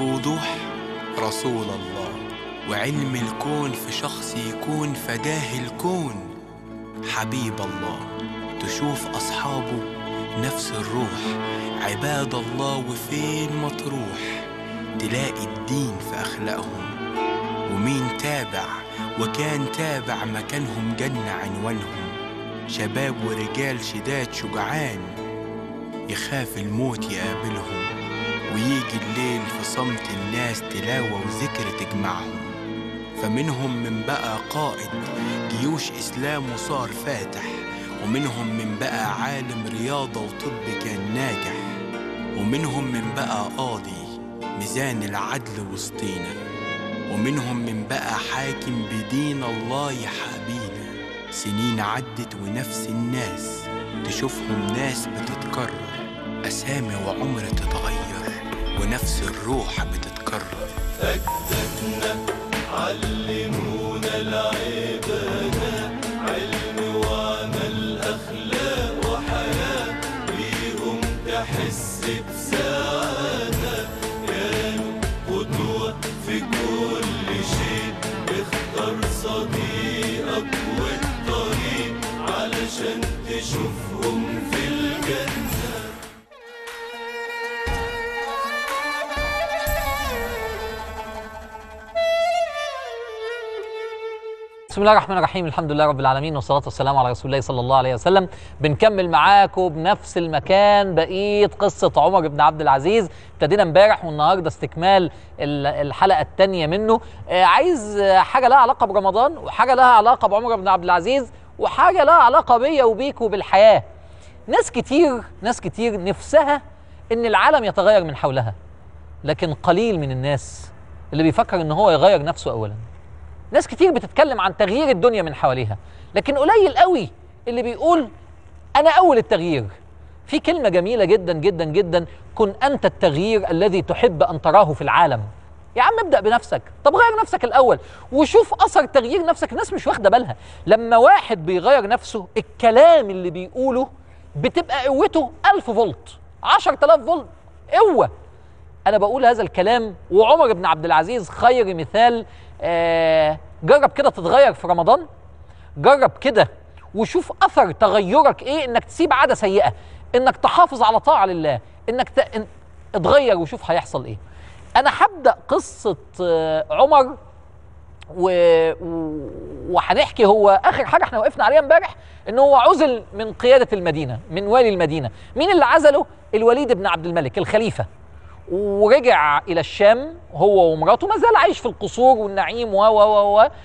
بوضوح رسول الله وعلم الكون في شخص يكون فداه الكون حبيب الله تشوف أصحابه نفس الروح عباد الله وفين ما تروح تلاقي الدين في أخلاقهم ومين تابع وكان تابع مكانهم جنة عنوانهم شباب ورجال شداد شجعان يخاف الموت يقابلهم ويجي الليل في صمت الناس تلاوة وذكر تجمعهم فمنهم من بقى قائد جيوش إسلام وصار فاتح ومنهم من بقى عالم رياضة وطب كان ناجح ومنهم من بقى قاضي ميزان العدل وسطينا ومنهم من بقى حاكم بدين الله يحابينا سنين عدت ونفس الناس تشوفهم ناس بتتكرر أسامي وعمر تتغير ونفس الروح بتتكرر أجدادنا علمونا العبادة علم وعمل أخلاق وحياة بيهم تحس بسعادة كانوا قدوة في كل شيء اختار صديقك والطريق علشان تشوفهم في الجنة بسم الله الرحمن الرحيم الحمد لله رب العالمين والصلاة والسلام على رسول الله صلى الله عليه وسلم بنكمل معاكم بنفس المكان بقية قصة عمر بن عبد العزيز ابتدينا امبارح والنهاردة استكمال ال- الحلقة الثانية منه آه، عايز آه، حاجة لها علاقة برمضان وحاجة لها علاقة بعمر بن عبد العزيز وحاجة لها علاقة بيا وبيك وبالحياة ناس كتير ناس كتير نفسها ان العالم يتغير من حولها لكن قليل من الناس اللي بيفكر ان هو يغير نفسه اولا ناس كتير بتتكلم عن تغيير الدنيا من حواليها لكن قليل قوي اللي بيقول انا اول التغيير في كلمة جميلة جدا جدا جدا كن انت التغيير الذي تحب ان تراه في العالم يا عم ابدأ بنفسك طب غير نفسك الأول وشوف أثر تغيير نفسك الناس مش واخدة بالها لما واحد بيغير نفسه الكلام اللي بيقوله بتبقى قوته 1000 فولت 10000 فولت قوة انا بقول هذا الكلام وعمر بن عبد العزيز خير مثال آه جرب كده تتغير في رمضان جرب كده وشوف اثر تغيرك ايه انك تسيب عاده سيئه انك تحافظ على طاعه لله انك ت... إن... اتغير وشوف هيحصل ايه انا هبدا قصه آه عمر و... و... وهنحكي هو اخر حاجه احنا وقفنا عليها امبارح ان هو عزل من قياده المدينه من والي المدينه مين اللي عزله الوليد بن عبد الملك الخليفه ورجع الى الشام هو ومراته ما زال عايش في القصور والنعيم و و و و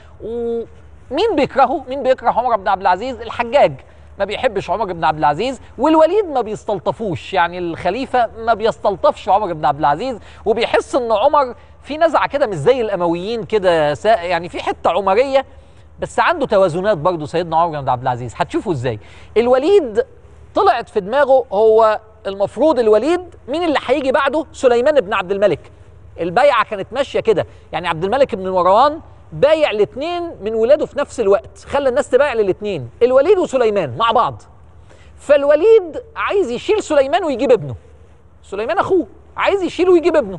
ومين بيكرهه مين بيكره عمر بن عبد العزيز الحجاج ما بيحبش عمر بن عبد العزيز والوليد ما بيستلطفوش يعني الخليفه ما بيستلطفش عمر بن عبد العزيز وبيحس ان عمر في نزعه كده مش زي الامويين كده سا- يعني في حته عمريه بس عنده توازنات برضه سيدنا عمر بن عبد العزيز هتشوفوا ازاي الوليد طلعت في دماغه هو المفروض الوليد مين اللي هيجي بعده سليمان بن عبد الملك البيعه كانت ماشيه كده يعني عبد الملك بن مروان بايع الاثنين من ولاده في نفس الوقت خلى الناس تبايع للاثنين الوليد وسليمان مع بعض فالوليد عايز يشيل سليمان ويجيب ابنه سليمان اخوه عايز يشيله ويجيب ابنه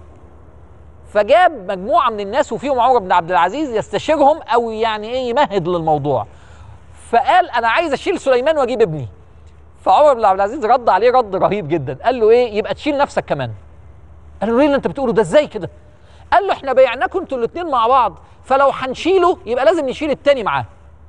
فجاب مجموعه من الناس وفيهم عمر بن عبد العزيز يستشيرهم او يعني ايه يمهد للموضوع فقال انا عايز اشيل سليمان واجيب ابني فعمر بن عبد العزيز رد عليه رد رهيب جدا قال له ايه يبقى تشيل نفسك كمان قال له ليه اللي انت بتقوله ده ازاي كده قال له احنا بيعناكم انتوا الاثنين مع بعض فلو هنشيله يبقى لازم نشيل التاني معاه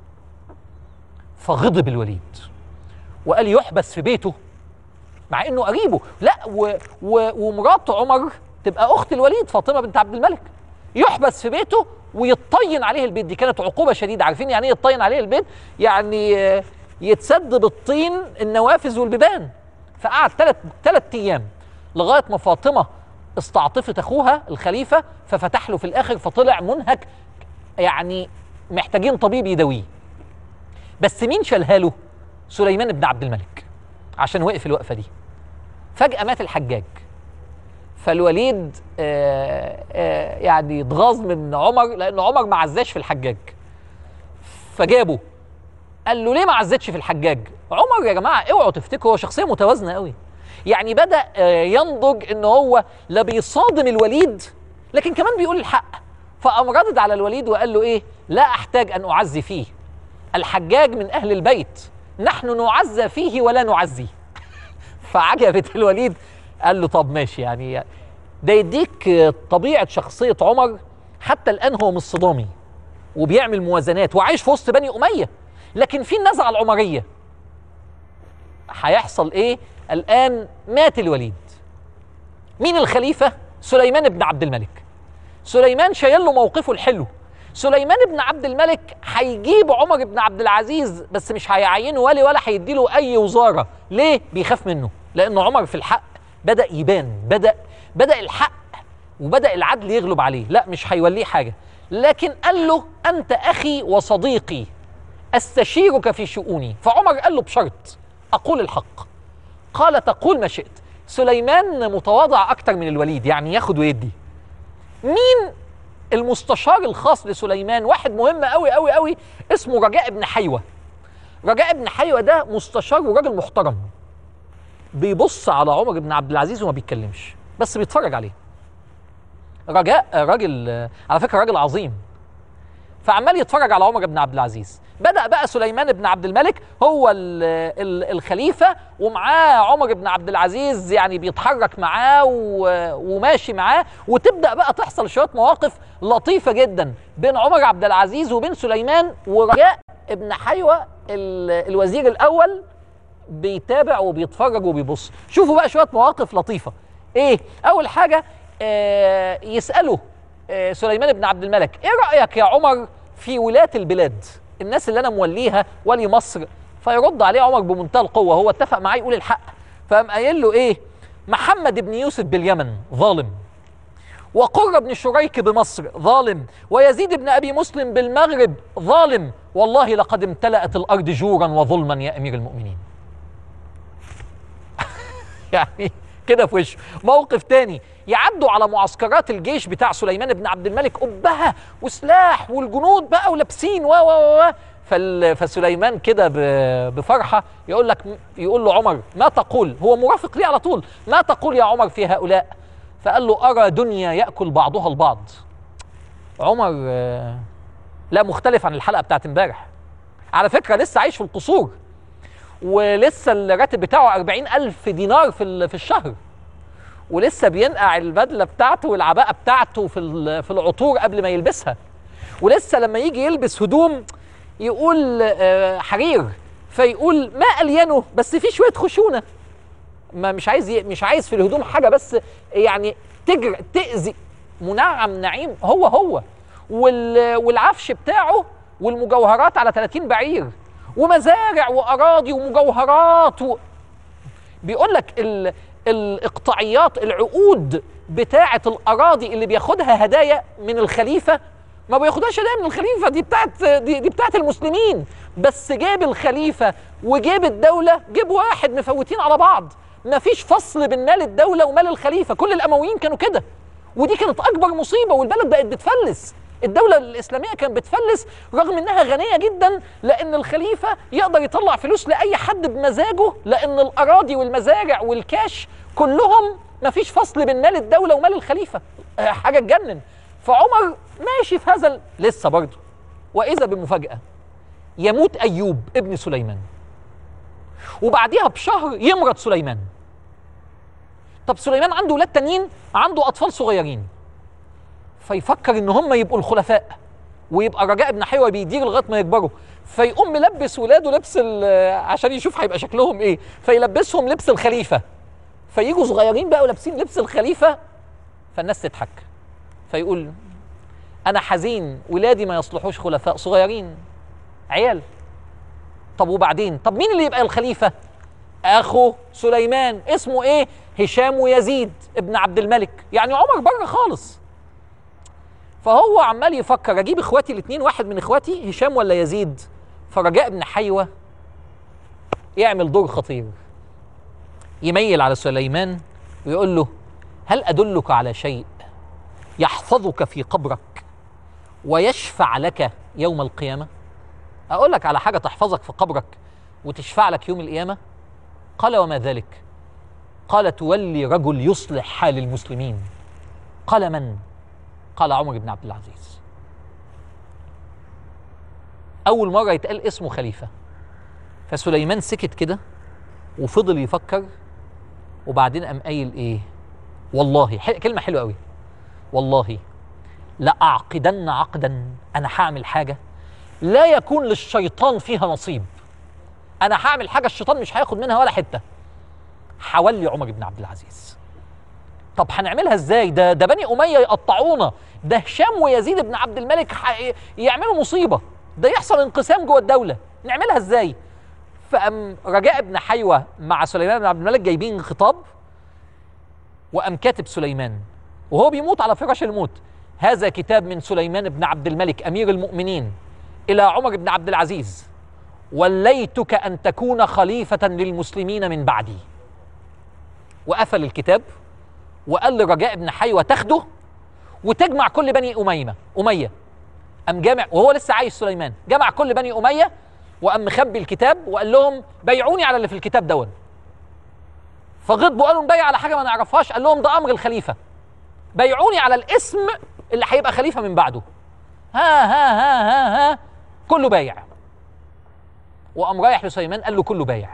فغضب الوليد وقال يحبس في بيته مع انه قريبه لا و و ومرات عمر تبقى اخت الوليد فاطمه بنت عبد الملك يحبس في بيته ويطين عليه البيت دي كانت عقوبه شديده عارفين يعني ايه يطين عليه البيت يعني آه، يتسد بالطين النوافذ والبيبان فقعد ثلاث ثلاث ايام لغايه ما فاطمه استعطفت اخوها الخليفه ففتح له في الاخر فطلع منهك يعني محتاجين طبيب يداويه بس مين شالها له سليمان بن عبد الملك عشان وقف الوقفه دي فجاه مات الحجاج فالوليد آه آه يعني اتغاظ من عمر لان عمر ما عزاش في الحجاج فجابه قال له ليه ما عزتش في الحجاج عمر يا جماعه اوعوا تفتكروا هو شخصيه متوازنه قوي يعني بدا آه، ينضج ان هو لا بيصادم الوليد لكن كمان بيقول الحق فقام ردد على الوليد وقال له ايه لا احتاج ان اعزي فيه الحجاج من اهل البيت نحن نعزى فيه ولا نعزي فعجبت الوليد قال له طب ماشي يعني ده يديك طبيعه شخصيه عمر حتى الان هو مش صدامي وبيعمل موازنات وعايش في وسط بني اميه لكن في النزعه العمريه هيحصل ايه الان مات الوليد مين الخليفه سليمان بن عبد الملك سليمان شايل له موقفه الحلو سليمان بن عبد الملك هيجيب عمر بن عبد العزيز بس مش هيعينه ولي ولا هيديله اي وزاره ليه بيخاف منه لان عمر في الحق بدا يبان بدا بدا الحق وبدا العدل يغلب عليه لا مش هيوليه حاجه لكن قال له انت اخي وصديقي استشيرك في شؤوني فعمر قال له بشرط اقول الحق قال تقول ما شئت سليمان متواضع اكتر من الوليد يعني ياخد ويدي مين المستشار الخاص لسليمان واحد مهم قوي قوي قوي اسمه رجاء بن حيوه رجاء بن حيوه ده مستشار وراجل محترم بيبص على عمر بن عبد العزيز وما بيتكلمش بس بيتفرج عليه رجاء راجل على فكره راجل عظيم فعمال يتفرج على عمر بن عبد العزيز بدأ بقى سليمان بن عبد الملك هو ال ال الخليفة ومعاه عمر بن عبد العزيز يعني بيتحرك معاه و- وماشي معاه وتبدأ بقى تحصل شوية مواقف لطيفة جدا بين عمر عبد العزيز وبين سليمان ورجاء ابن حيوة ال- الوزير الأول بيتابع وبيتفرج وبيبص شوفوا بقى شوية مواقف لطيفة ايه أول حاجة آه يسأله آه سليمان بن عبد الملك ايه رأيك يا عمر في ولاة البلاد الناس اللي انا موليها ولي مصر فيرد عليه عمر بمنتهى القوه هو اتفق معاه يقول الحق فقام قايل له ايه محمد بن يوسف باليمن ظالم وقر بن شريك بمصر ظالم ويزيد بن ابي مسلم بالمغرب ظالم والله لقد امتلأت الارض جورا وظلما يا امير المؤمنين يعني كده في وشه موقف تاني يعدوا على معسكرات الجيش بتاع سليمان بن عبد الملك أبهة وسلاح والجنود بقى ولابسين و و و فال- فسليمان كده ب- بفرحة يقول لك يقول له عمر ما تقول هو مرافق ليه على طول ما تقول يا عمر في هؤلاء فقال له أرى دنيا يأكل بعضها البعض عمر آه، لا مختلف عن الحلقة بتاعت امبارح على فكرة لسه عايش في القصور ولسه الراتب بتاعه 40 ألف دينار في ال- في الشهر ولسه بينقع البدله بتاعته والعباءه بتاعته في ال- في العطور قبل ما يلبسها ولسه لما يجي يلبس هدوم يقول آه، حرير فيقول ما الينه بس في شويه خشونه ما مش عايز ي- مش عايز في الهدوم حاجه بس يعني تجر تاذي منعم نعيم هو هو وال والعفش بتاعه والمجوهرات على 30 بعير ومزارع واراضي ومجوهرات و... بيقول لك ال... الاقطاعيات العقود بتاعه الاراضي اللي بياخدها هدايا من الخليفه ما بياخدهاش هدايا من الخليفه دي بتاعت دي, دي بتاعت المسلمين بس جيب الخليفه وجيب الدوله جيب واحد مفوتين على بعض ما فيش فصل بين مال الدوله ومال الخليفه كل الامويين كانوا كده ودي كانت اكبر مصيبه والبلد بقت بتفلس الدولة الإسلامية كانت بتفلس رغم إنها غنية جدا لأن الخليفة يقدر يطلع فلوس لأي حد بمزاجه لأن الأراضي والمزارع والكاش كلهم مفيش فصل بين مال الدولة ومال الخليفة آه، حاجة تجنن فعمر ماشي في هذا ال- لسه برضه وإذا بمفاجأة يموت أيوب ابن سليمان وبعديها بشهر يمرض سليمان طب سليمان عنده ولاد تانيين عنده أطفال صغيرين فيفكر ان هم يبقوا الخلفاء ويبقى رجاء بن حيوه بيدير لغايه ما يكبروا فيقوم ملبس ولاده لبس ال- عشان يشوف هيبقى شكلهم ايه فيلبسهم لبس الخليفه فيجوا صغيرين بقى ولابسين لبس الخليفه فالناس تضحك فيقول انا حزين ولادي ما يصلحوش خلفاء صغيرين عيال طب وبعدين طب مين اللي يبقى الخليفه اخو سليمان اسمه ايه هشام ويزيد ابن عبد الملك يعني عمر بره خالص فهو عمال يفكر اجيب اخواتي الاثنين واحد من اخواتي هشام ولا يزيد فرجاء بن حيوه يعمل دور خطير يميل على سليمان ويقول له هل ادلك على شيء يحفظك في قبرك ويشفع لك يوم القيامه اقول لك على حاجه تحفظك في قبرك وتشفع لك يوم القيامه قال وما ذلك قال تولي رجل يصلح حال المسلمين قال من قال عمر بن عبد العزيز اول مره يتقال اسمه خليفه فسليمان سكت كده وفضل يفكر وبعدين قام قايل ايه والله ح- كلمه حلوه قوي والله لاعقدن عقدا انا هعمل حاجه لا يكون للشيطان فيها نصيب انا هعمل حاجه الشيطان مش هياخد منها ولا حته حولي عمر بن عبد العزيز طب هنعملها ازاي ده ده بني اميه يقطعونا ده هشام ويزيد بن عبد الملك ح- يعملوا مصيبه ده يحصل انقسام جوه الدوله نعملها ازاي فقام رجاء بن حيوه مع سليمان بن عبد الملك جايبين خطاب وقام كاتب سليمان وهو بيموت على فراش الموت هذا كتاب من سليمان بن عبد الملك امير المؤمنين الى عمر بن عبد العزيز وليتك ان تكون خليفه للمسلمين من بعدي وقفل الكتاب وقال لرجاء بن حيوه تاخده وتجمع كل بني اميه اميه قام جامع وهو لسه عايش سليمان جمع كل بني اميه وقام مخبي الكتاب وقال لهم بيعوني على اللي في الكتاب دون فغضبوا قالوا نبيع على حاجه ما نعرفهاش قال لهم ده امر الخليفه بيعوني على الاسم اللي هيبقى خليفه من بعده ها ها ها ها ها كله بايع وقام رايح لسليمان قال له كله بايع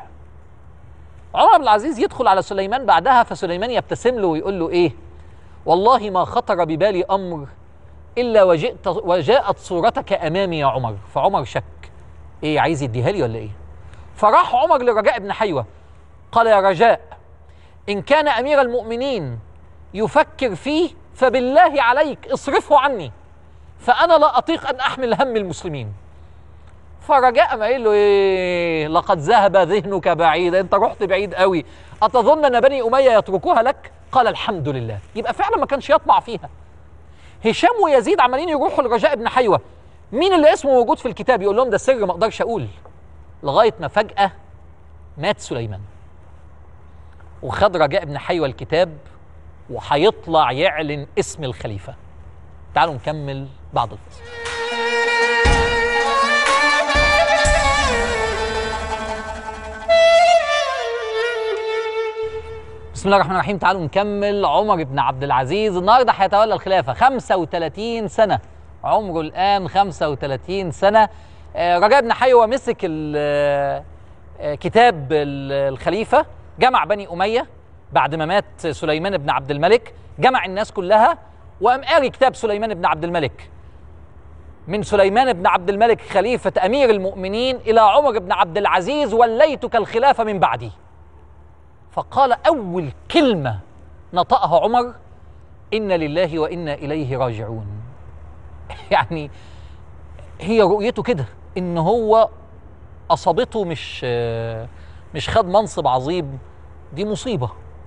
عمر بن العزيز يدخل على سليمان بعدها فسليمان يبتسم له ويقول له ايه والله ما خطر ببالي امر الا وجئت وجاءت صورتك امامي يا عمر فعمر شك ايه عايز يديها لي ولا ايه فراح عمر لرجاء بن حيوه قال يا رجاء ان كان امير المؤمنين يفكر فيه فبالله عليك اصرفه عني فانا لا اطيق ان احمل هم المسلمين فرجاء ما قال له ايه لقد ذهب ذهنك بعيد انت رحت بعيد قوي اتظن ان بني اميه يتركوها لك قال الحمد لله يبقى فعلا ما كانش يطمع فيها هشام ويزيد عمالين يروحوا لرجاء بن حيوه مين اللي اسمه موجود في الكتاب يقول لهم ده سر ما اقدرش اقول لغايه ما فجاه مات سليمان وخد رجاء بن حيوه الكتاب وهيطلع يعلن اسم الخليفه تعالوا نكمل بعد الفصل بسم الله الرحمن الرحيم تعالوا نكمل عمر بن عبد العزيز النهارده هيتولى الخلافه 35 سنه عمره الان 35 سنه آه، رجاء بن حيوه مسك ال- آه، آه، كتاب ال- الخليفه جمع بني اميه بعد ما مات سليمان بن عبد الملك جمع الناس كلها وقام قاري كتاب سليمان بن عبد الملك من سليمان بن عبد الملك خليفه امير المؤمنين الى عمر بن عبد العزيز وليتك الخلافه من بعدي فقال أول كلمة نطقها عمر إن لله وإنا إليه راجعون يعني هي رؤيته كده إن هو أصابته مش مش خد منصب عظيم دي مصيبة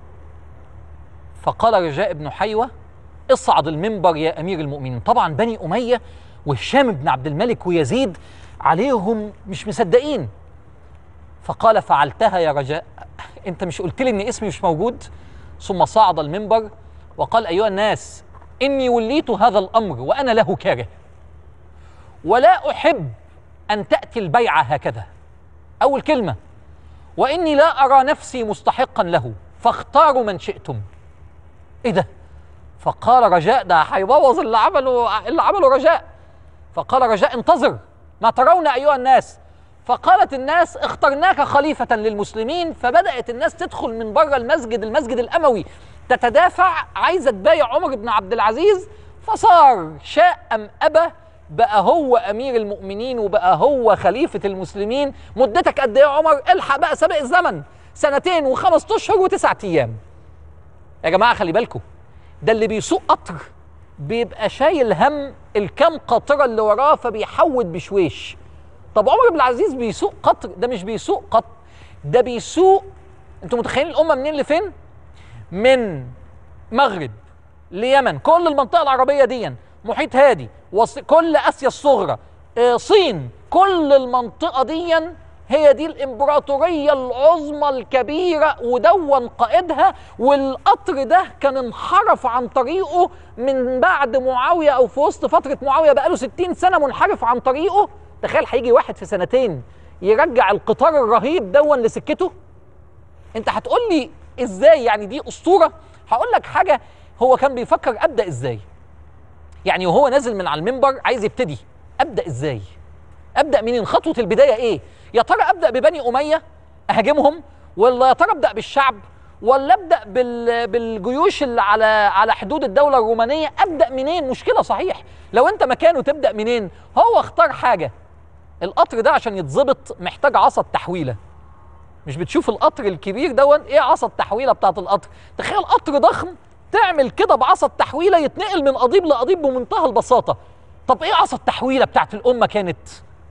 فقال رجاء بن حيوة اصعد المنبر يا أمير المؤمنين طبعا بني أمية وهشام بن عبد الملك ويزيد عليهم مش مصدقين فقال فعلتها يا رجاء انت مش قلت لي ان اسمي مش موجود ثم صعد المنبر وقال ايها الناس اني وليت هذا الامر وانا له كاره ولا احب ان تاتي البيعه هكذا اول كلمه واني لا ارى نفسي مستحقا له فاختاروا من شئتم ايه ده فقال رجاء ده هيبوظ اللي عمله اللي عمله رجاء فقال رجاء انتظر ما ترون ايها الناس فقالت الناس اخترناك خليفة للمسلمين فبدأت الناس تدخل من بره المسجد المسجد الأموي تتدافع عايزة تبايع عمر بن عبد العزيز فصار شاء أم أبى بقى هو أمير المؤمنين وبقى هو خليفة المسلمين مدتك قد إيه يا عمر الحق بقى سابق الزمن سنتين وخمس أشهر وتسعة أيام يا جماعة خلي بالكم ده اللي بيسوق قطر بيبقى شايل هم الكام قاطرة اللي وراه فبيحود بشويش طب عمر بن العزيز بيسوق قطر ده مش بيسوق قطر ده بيسوق انتوا متخيلين الامه منين لفين من مغرب ليمن كل المنطقه العربيه دي محيط هادي وص... كل اسيا الصغرى آه، صين كل المنطقه دي هي دي الامبراطوريه العظمى الكبيره ودون قائدها والقطر ده كان انحرف عن طريقه من بعد معاويه او في وسط فتره معاويه بقاله 60 سنه منحرف عن طريقه تخيل هيجي واحد في سنتين يرجع القطار الرهيب دون لسكته انت هتقول لي ازاي يعني دي اسطوره هقول لك حاجه هو كان بيفكر ابدا ازاي يعني وهو نازل من على المنبر عايز يبتدي ابدا ازاي ابدا منين خطوه البدايه ايه يا ترى ابدا ببني اميه اهاجمهم ولا يا ترى ابدا بالشعب ولا ابدا بال... بالجيوش اللي على على حدود الدوله الرومانيه ابدا منين مشكله صحيح لو انت مكانه تبدا منين هو اختار حاجه القطر ده عشان يتظبط محتاج عصا التحويله مش بتشوف القطر الكبير دون ايه عصا التحويله بتاعت القطر تخيل قطر ضخم تعمل كده بعصا التحويله يتنقل من قضيب لقضيب بمنتهى البساطه طب ايه عصا التحويله بتاعت الامه كانت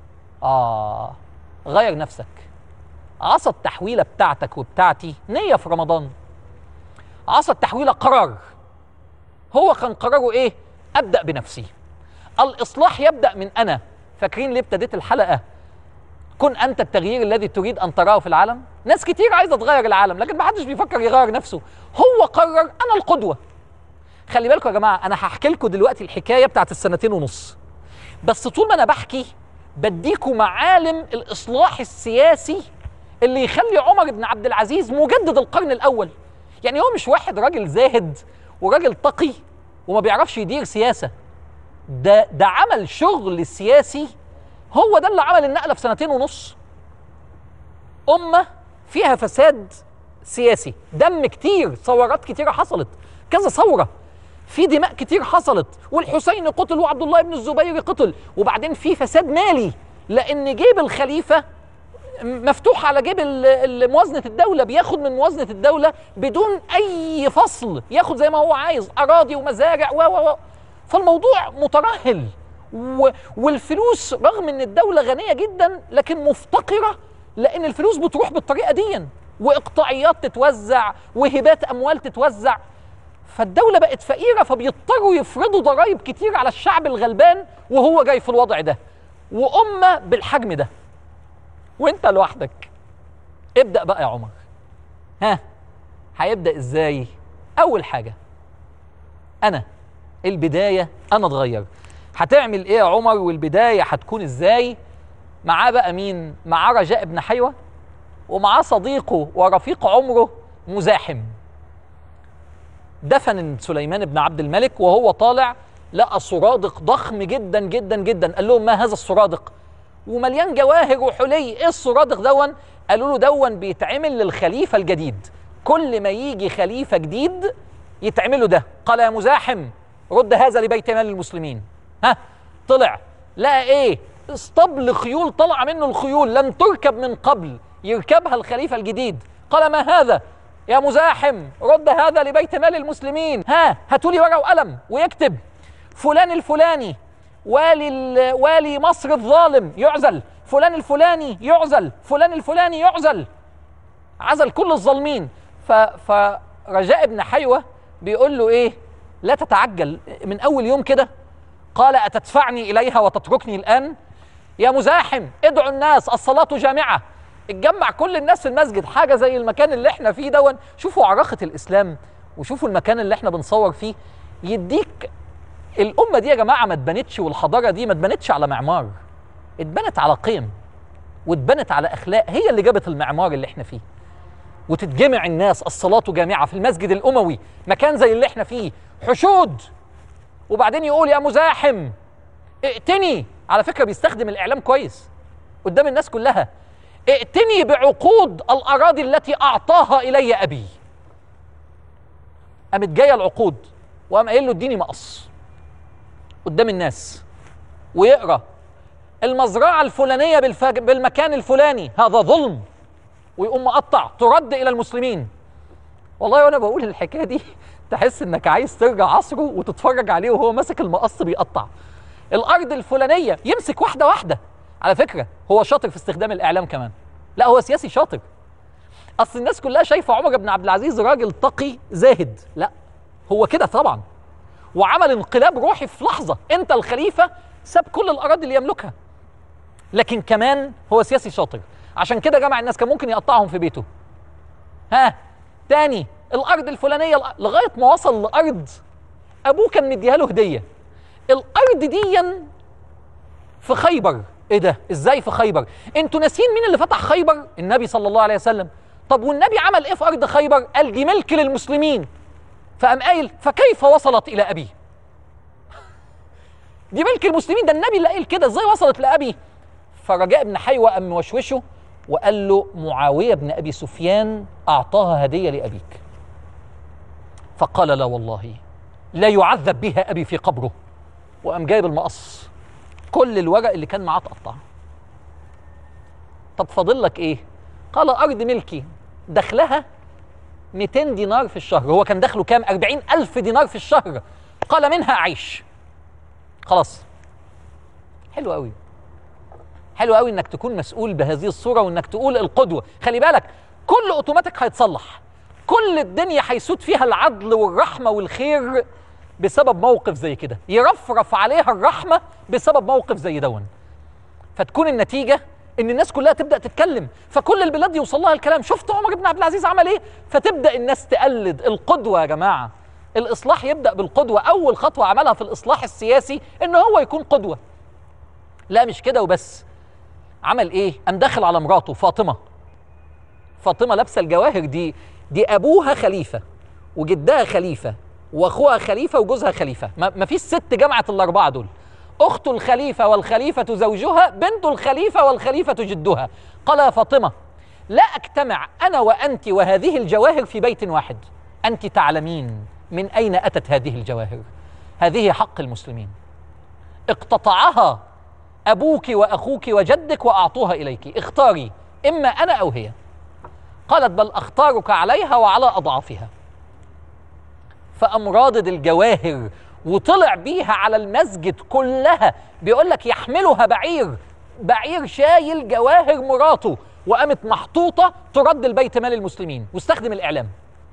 اه غير نفسك عصا التحويله بتاعتك وبتاعتي نيه في رمضان عصا التحويله قرار هو كان قراره ايه ابدا بنفسي الاصلاح يبدا من انا فاكرين ليه ابتديت الحلقه كن انت التغيير الذي تريد ان تراه في العالم ناس كتير عايزه تغير العالم لكن ما حدش بيفكر يغير نفسه هو قرر انا القدوه خلي بالكم يا جماعه انا هحكي لكم دلوقتي الحكايه بتاعت السنتين ونص بس طول ما انا بحكي بديكم معالم الاصلاح السياسي اللي يخلي عمر بن عبد العزيز مجدد القرن الاول يعني هو مش واحد راجل زاهد وراجل تقي وما بيعرفش يدير سياسه ده ده عمل شغل سياسي هو ده اللي عمل النقله في سنتين ونص امه فيها فساد سياسي دم كتير ثورات كتيره حصلت كذا ثوره في دماء كتير حصلت والحسين قتل وعبد الله بن الزبير قتل وبعدين في فساد مالي لان جيب الخليفه مفتوح على جيب ال- ال- موازنه الدوله بياخد من موازنه الدوله بدون اي فصل ياخد زي ما هو عايز اراضي ومزارع و و و فالموضوع مترهل و والفلوس رغم ان الدوله غنيه جدا لكن مفتقره لان الفلوس بتروح بالطريقه دي واقطاعيات تتوزع وهبات اموال تتوزع فالدوله بقت فقيره فبيضطروا يفرضوا ضرائب كتير على الشعب الغلبان وهو جاي في الوضع ده وامه بالحجم ده وانت لوحدك ابدا بقى يا عمر ها هيبدا ازاي اول حاجه انا البدايه انا اتغير هتعمل ايه يا عمر والبدايه هتكون ازاي معاه بقى مين معاه رجاء بن حيوه ومعاه صديقه ورفيق عمره مزاحم دفن سليمان بن عبد الملك وهو طالع لقى سرادق ضخم جدا جدا جدا قال لهم ما هذا السرادق ومليان جواهر وحلي ايه السرادق دون قالوا له دون بيتعمل للخليفه الجديد كل ما يجي خليفه جديد يتعمل له ده قال يا مزاحم رد هذا لبيت مال المسلمين ها طلع لقى ايه اسطبل خيول طلع منه الخيول لم تركب من قبل يركبها الخليفه الجديد قال ما هذا يا مزاحم رد هذا لبيت مال المسلمين ها هاتوا لي ورقه وقلم ويكتب فلان الفلاني والي ال- والي مصر الظالم يعزل فلان الفلاني يعزل فلان الفلاني يعزل عزل كل الظالمين ف فرجاء بن حيوه بيقول له ايه لا تتعجل من اول يوم كده قال اتدفعني اليها وتتركني الان يا مزاحم ادعوا الناس الصلاه جامعه اتجمع كل الناس في المسجد حاجه زي المكان اللي احنا فيه دون شوفوا عراقه الاسلام وشوفوا المكان اللي احنا بنصور فيه يديك الامه دي يا جماعه ما اتبنتش والحضاره دي ما اتبنتش على معمار اتبنت على قيم واتبنت على اخلاق هي اللي جابت المعمار اللي احنا فيه وتتجمع الناس الصلاه جامعه في المسجد الاموي مكان زي اللي احنا فيه حشود وبعدين يقول يا مزاحم ائتني على فكره بيستخدم الاعلام كويس قدام الناس كلها ائتني بعقود الاراضي التي اعطاها الي ابي قامت جايه العقود وقام قايل له اديني مقص قدام الناس ويقرا المزرعه الفلانيه بالفج... بالمكان الفلاني هذا ظلم ويقوم مقطع ترد الى المسلمين والله وانا بقول الحكايه دي تحس انك عايز ترجع عصره وتتفرج عليه وهو ماسك المقص بيقطع الارض الفلانيه يمسك واحده واحده على فكره هو شاطر في استخدام الاعلام كمان لا هو سياسي شاطر اصل الناس كلها شايفه عمر بن عبد العزيز راجل تقي زاهد لا هو كده طبعا وعمل انقلاب روحي في لحظه انت الخليفه ساب كل الاراضي اللي يملكها لكن كمان هو سياسي شاطر عشان كده جمع الناس كان ممكن يقطعهم في بيته ها تاني الارض الفلانيه الأ- لغايه ما وصل لارض ابوه كان مديها له هديه الارض دي في خيبر ايه ده ازاي في خيبر انتوا ناسيين مين اللي فتح خيبر النبي صلى الله عليه وسلم طب والنبي عمل ايه في ارض خيبر قال دي ملك للمسلمين فقام قايل فكيف وصلت الى ابي دي ملك المسلمين ده النبي اللي قال كده ازاي وصلت لابي فرجاء بن حيوه قام موشوشه وقال له معاويه بن ابي سفيان اعطاها هديه لابيك فقال لا والله لا يعذب بها ابي في قبره وقام جايب المقص كل الورق اللي كان معاه اتقطع طب فاضل لك ايه قال ارض ملكي دخلها 200 دينار في الشهر هو كان دخله كام 40 ألف دينار في الشهر قال منها أعيش خلاص حلو قوي حلو قوي انك تكون مسؤول بهذه الصوره وانك تقول القدوه خلي بالك كل اوتوماتيك هيتصلح كل الدنيا هيسود فيها العدل والرحمه والخير بسبب موقف زي كده يرفرف عليها الرحمه بسبب موقف زي دون فتكون النتيجه ان الناس كلها تبدا تتكلم فكل البلاد يوصل لها الكلام شفت عمر بن عبد العزيز عمل ايه فتبدا الناس تقلد القدوه يا جماعه الاصلاح يبدا بالقدوه اول خطوه عملها في الاصلاح السياسي ان هو يكون قدوه لا مش كده وبس عمل ايه قام داخل على مراته فاطمه فاطمه لابسه الجواهر دي دي ابوها خليفه وجدها خليفه واخوها خليفه وجوزها خليفه ما ما فيش ست جمعت الاربعه دول اخت الخليفه والخليفه زوجها بنت الخليفه والخليفه جدها قال يا فاطمه لا اجتمع انا وانت وهذه الجواهر في بيت واحد انت تعلمين من اين اتت هذه الجواهر هذه حق المسلمين اقتطعها ابوك واخوك وجدك واعطوها اليك اختاري اما انا او هي قالت بل اختارك عليها وعلى اضعافها فقام رادد الجواهر وطلع بيها على المسجد كلها بيقول لك يحملها بعير بعير شايل جواهر مراته وقامت محطوطه ترد البيت مال المسلمين واستخدم الاعلام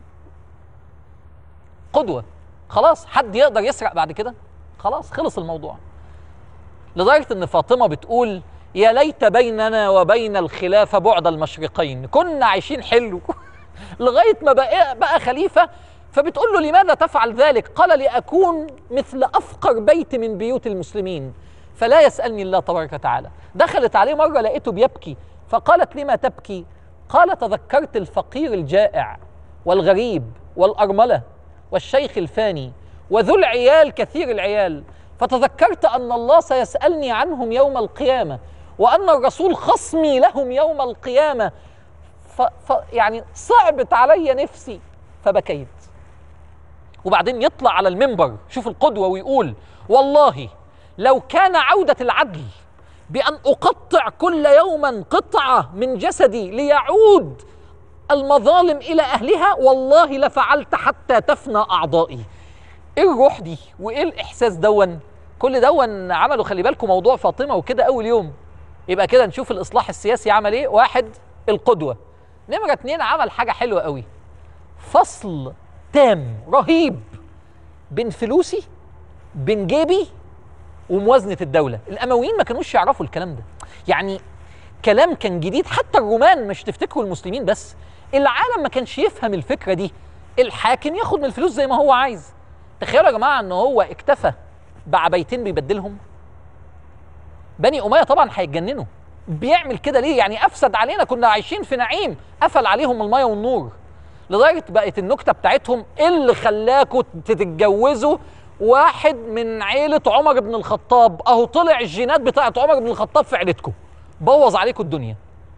قدوه خلاص حد يقدر يسرق بعد كده خلاص خلص الموضوع لدرجه ان فاطمه بتقول يا ليت بيننا وبين الخلافه بعد المشرقين كنا عايشين حلو لغايه ما بقى, بقى خليفه فبتقول له لماذا تفعل ذلك قال لأكون مثل أفقر بيت من بيوت المسلمين فلا يسألني الله تبارك وتعالى دخلت عليه مرة لقيته بيبكي فقالت لما تبكي قال تذكرت الفقير الجائع والغريب والأرملة والشيخ الفاني وذو العيال كثير العيال فتذكرت أن الله سيسألني عنهم يوم القيامة وأن الرسول خصمي لهم يوم القيامة ف... ف... يعني صعبت علي نفسي فبكيت وبعدين يطلع على المنبر شوف القدوة ويقول والله لو كان عودة العدل بأن أقطع كل يوما قطعة من جسدي ليعود المظالم إلى أهلها والله لفعلت حتى تفنى أعضائي إيه الروح دي وإيه الإحساس دون كل دون عملوا خلي بالكم موضوع فاطمة وكده أول يوم يبقى كده نشوف الإصلاح السياسي عمل إيه واحد القدوة نمرة اتنين عمل حاجة حلوة قوي فصل تام رهيب بين فلوسي بين جيبي وموازنه الدوله الامويين ما كانوش يعرفوا الكلام ده يعني كلام كان جديد حتى الرومان مش تفتكروا المسلمين بس العالم ما كانش يفهم الفكره دي الحاكم ياخد من الفلوس زي ما هو عايز تخيلوا يا جماعه ان هو اكتفى بعبيتين بيبدلهم بني اميه طبعا هيتجننوا بيعمل كده ليه يعني افسد علينا كنا عايشين في نعيم قفل عليهم الميه والنور لدرجه بقت النكته بتاعتهم إيه اللي خلاكوا تتجوزوا واحد من عيله عمر بن الخطاب اهو طلع الجينات بتاعت عمر بن الخطاب في عيلتكم بوظ عليكم الدنيا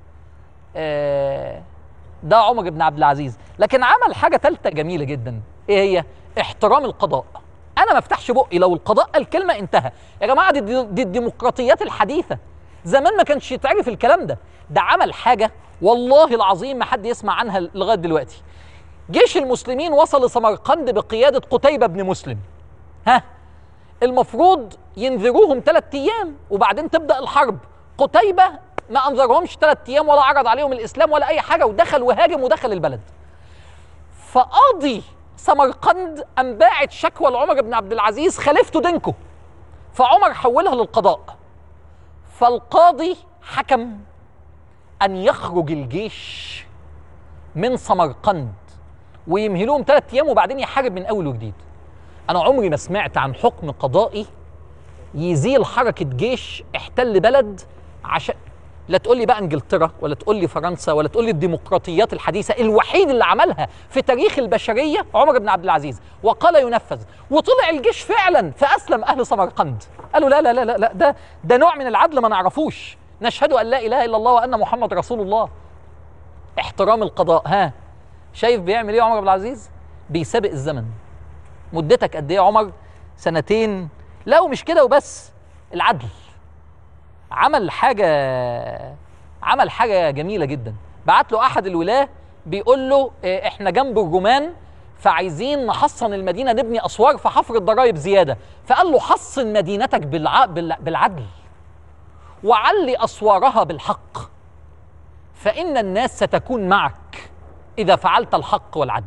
آه ده عمر بن عبد العزيز لكن عمل حاجه ثالثه جميله جدا ايه هي احترام القضاء انا ما افتحش بقي لو القضاء قال كلمه انتهى يا جماعه دي, دي, دي الديمقراطيات الحديثه زمان ما كانش يتعرف الكلام ده ده عمل حاجه والله العظيم ما حد يسمع عنها لغايه دلوقتي جيش المسلمين وصل لسمرقند بقيادة قتيبة بن مسلم ها المفروض ينذروهم ثلاث أيام وبعدين تبدأ الحرب قتيبة ما أنذرهمش ثلاث أيام ولا عرض عليهم الإسلام ولا أي حاجة ودخل وهاجم ودخل البلد فقاضي سمرقند أم باعت شكوى لعمر بن عبد العزيز خليفته دينكو فعمر حولها للقضاء فالقاضي حكم أن يخرج الجيش من سمرقند ويمهلوهم ثلاث ايام وبعدين يحارب من اول وجديد. انا عمري ما سمعت عن حكم قضائي يزيل حركه جيش احتل بلد عشان لا تقول لي بقى انجلترا ولا تقول لي فرنسا ولا تقول لي الديمقراطيات الحديثه الوحيد اللي عملها في تاريخ البشريه عمر بن عبد العزيز وقال ينفذ وطلع الجيش فعلا فاسلم اهل سمرقند قالوا لا لا لا لا, لا ده ده نوع من العدل ما نعرفوش نشهد ان لا اله الا الله وان محمد رسول الله احترام القضاء ها شايف بيعمل ايه عمر بن العزيز بيسابق الزمن مدتك قد ايه يا عمر سنتين لا ومش كده وبس العدل عمل حاجه عمل حاجه جميله جدا بعت له احد الولاه بيقول له إيه، احنا جنب الرومان فعايزين نحصن المدينه نبني اسوار فحفر الضرائب زياده فقال له حصن مدينتك بالع... بال- بالعدل وعلي اسوارها بالحق فان الناس ستكون معك اذا فعلت الحق والعدل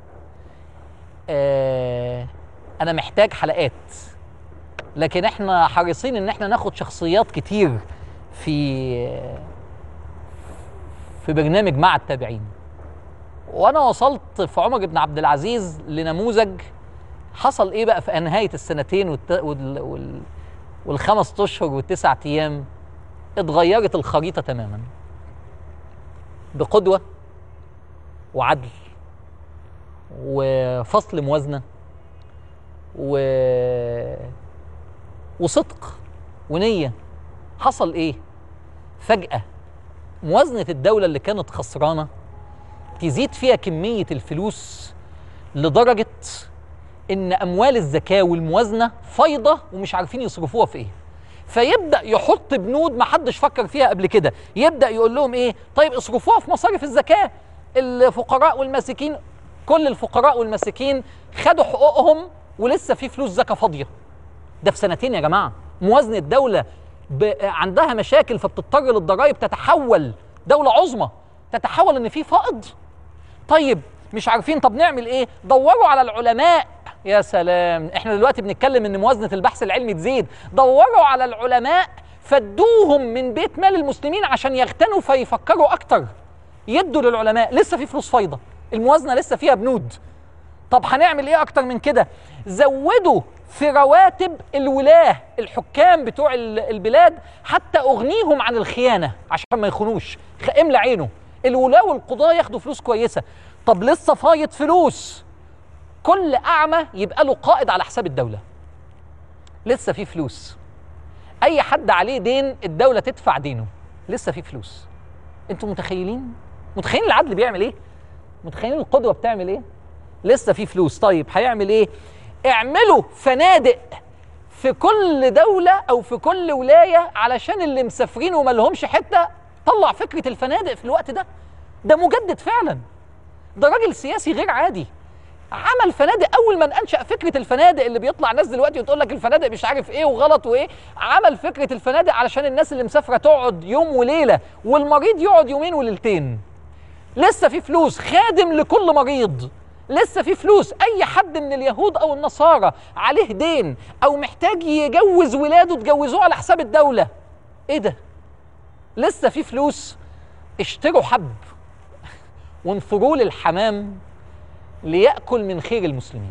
آه انا محتاج حلقات لكن احنا حريصين ان احنا ناخد شخصيات كتير في في برنامج مع التابعين وانا وصلت في عمر بن عبد العزيز لنموذج حصل ايه بقى في نهايه السنتين والت... وال... وال... والخمس اشهر والتسعة ايام اتغيرت الخريطه تماما بقدوه وعدل وفصل موازنه و وصدق ونيه حصل ايه فجاه موازنه الدوله اللي كانت خسرانه تزيد فيها كميه الفلوس لدرجه ان اموال الزكاه والموازنه فايضه ومش عارفين يصرفوها في ايه فيبدا يحط بنود ما حدش فكر فيها قبل كده يبدا يقول لهم ايه طيب اصرفوها في مصاريف الزكاه الفقراء والمساكين كل الفقراء والمساكين خدوا حقوقهم ولسه في فلوس زكاه فاضيه ده في سنتين يا جماعه موازنه دوله ب... عندها مشاكل فبتضطر للضرائب تتحول دوله عظمى تتحول ان في فائض طيب مش عارفين طب نعمل ايه دوروا على العلماء يا سلام احنا دلوقتي بنتكلم ان موازنه البحث العلمي تزيد دوروا على العلماء فادوهم من بيت مال المسلمين عشان يغتنوا فيفكروا اكتر يدوا للعلماء لسه في فلوس فايضه الموازنه لسه فيها بنود طب هنعمل ايه اكتر من كده زودوا في رواتب الولاه الحكام بتوع ال- البلاد حتى اغنيهم عن الخيانه عشان ما يخونوش خ- املى عينه الولاه والقضاه ياخدوا فلوس كويسه طب لسه فايض فلوس كل اعمى يبقى له قائد على حساب الدوله لسه في فلوس اي حد عليه دين الدوله تدفع دينه لسه في فلوس انتوا متخيلين متخيلين العدل بيعمل ايه متخيلين القدوه بتعمل ايه لسه في فلوس طيب هيعمل ايه اعملوا فنادق في كل دولة أو في كل ولاية علشان اللي مسافرين وما لهمش حتة طلع فكرة الفنادق في الوقت ده ده مجدد فعلا ده راجل سياسي غير عادي عمل فنادق اول ما انشا فكره الفنادق اللي بيطلع ناس دلوقتي وتقول لك الفنادق مش عارف ايه وغلط وايه عمل فكره الفنادق علشان الناس اللي مسافره تقعد يوم وليله والمريض يقعد يومين وليلتين لسه في فلوس خادم لكل مريض لسه في فلوس اي حد من اليهود او النصارى عليه دين او محتاج يجوز ولاده تجوزوه على حساب الدوله ايه ده لسه في فلوس اشتروا حب وانفروا للحمام ليأكل من خير المسلمين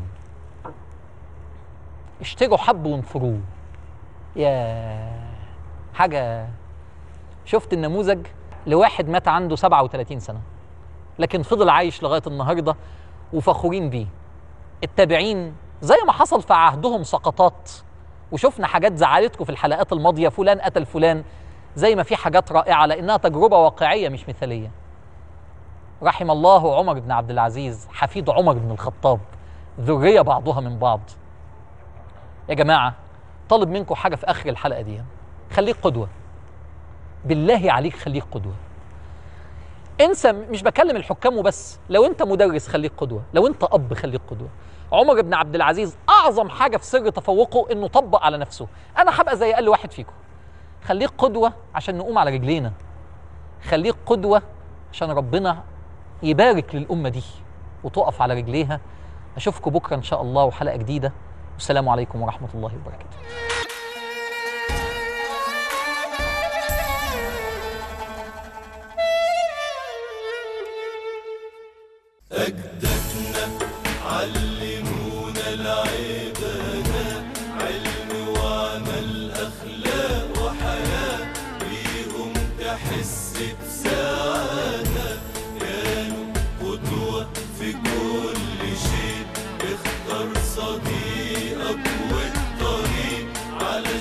اشتروا حب وانفروه يا حاجة شفت النموذج لواحد مات عنده 37 سنة لكن فضل عايش لغاية النهاردة وفخورين بيه التابعين زي ما حصل في عهدهم سقطات وشفنا حاجات زعلتكم في الحلقات الماضية فلان قتل فلان زي ما في حاجات رائعة لأنها تجربة واقعية مش مثالية رحم الله عمر بن عبد العزيز حفيد عمر بن الخطاب ذرية بعضها من بعض يا جماعة طالب منكم حاجة في آخر الحلقة دي خليك قدوة بالله عليك خليك قدوة انسى مش بكلم الحكام وبس لو انت مدرس خليك قدوة لو انت أب خليك قدوة عمر بن عبد العزيز أعظم حاجة في سر تفوقه إنه طبق على نفسه أنا هبقى زي أقل واحد فيكم خليك قدوة عشان نقوم على رجلينا خليك قدوة عشان ربنا يبارك للأمة دي وتقف على رجليها أشوفكم بكرة إن شاء الله وحلقة جديدة والسلام عليكم ورحمة الله وبركاته أجدادنا علمونا العبادة علم وعمل أخلاق وحياة بيهم تحس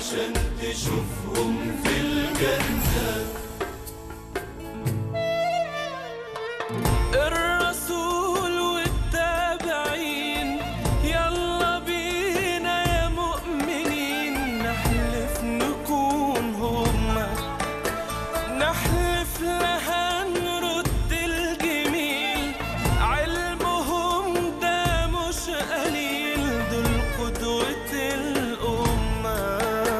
علشان تشوفهم في الجنة الرسول والتابعين يلا بينا يا مؤمنين نحلف نكون هما نحلف لها نرد الجميل علمهم ده مش قليل دول قدوة الأمة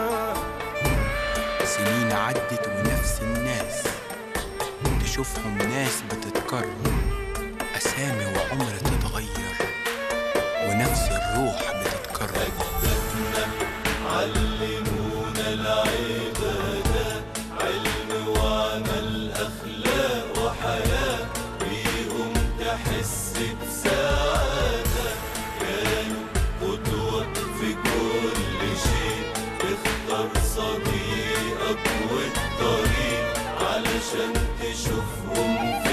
سنين عدت ونفس الناس تشوفهم ناس بتتكرر أسامي وعمر تتغير ونفس الروح بتتكرر علمونا العبادة علم وعمل أخلاق وحياة بيهم تحس بسعادة كانوا قدوة في كل شيء اختار صديقك والطريق علشان تشوفهم